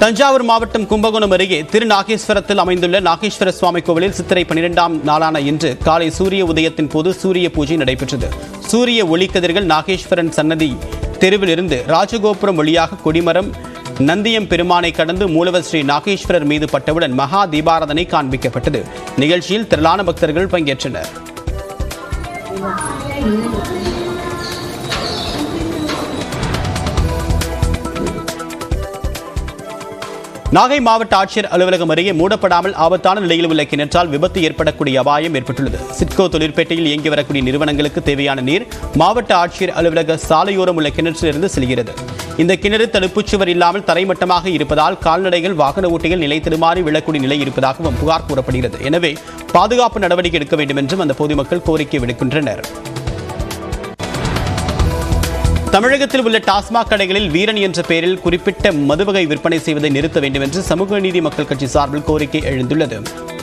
தஞ்சாவூர் மாவட்டம் கும்பகோணம் அருகே திருநாகேஸ்வரத்தில் அமைந்துள்ள நாகேஸ்வர சுவாமி கோவிலில் சித்திரை பனிரெண்டாம் நாளான இன்று காலை சூரிய உதயத்தின் போது சூரிய பூஜை நடைபெற்றது சூரிய ஒளிக்கதிர்கள் நாகேஸ்வரன் சன்னதி தெருவிலிருந்து ராஜகோபுரம் வழியாக கொடிமரம் நந்தியம் பெருமானை கடந்து மூலவர் ஸ்ரீ நாகேஸ்வரர் மீது பட்டவுடன் மகா தீபாராதனை காண்பிக்கப்பட்டது நிகழ்ச்சியில் திரளான பக்தர்கள் பங்கேற்றனர் நாகை மாவட்ட ஆட்சியர் அலுவலகம் அருகே மூடப்படாமல் ஆபத்தான நிலையில் உள்ள கிணற்றால் விபத்து ஏற்படக்கூடிய அபாயம் ஏற்பட்டுள்ளது சிட்கோ தொழிற்பேட்டையில் இயங்கி வரக்கூடிய நிறுவனங்களுக்கு தேவையான நீர் மாவட்ட ஆட்சியர் அலுவலக சாலையோரம் உள்ள கிணற்றிலிருந்து செல்கிறது இந்த கிணறு தடுப்புச் சுவர் இல்லாமல் தரைமட்டமாக இருப்பதால் கால்நடைகள் வாகன ஓட்டிகள் நிலை தடுமாறி விழக்கூடிய நிலை இருப்பதாகவும் புகார் கூறப்படுகிறது எனவே பாதுகாப்பு நடவடிக்கை எடுக்க வேண்டும் என்றும் அந்த பொதுமக்கள் கோரிக்கை விடுக்கின்றனர் தமிழகத்தில் உள்ள டாஸ்மாக் கடைகளில் வீரன் என்ற பெயரில் குறிப்பிட்ட மதுவகை விற்பனை செய்வதை நிறுத்த வேண்டும் என்று சமூக நீதி மக்கள் கட்சி சார்பில் கோரிக்கை எழுந்துள்ளது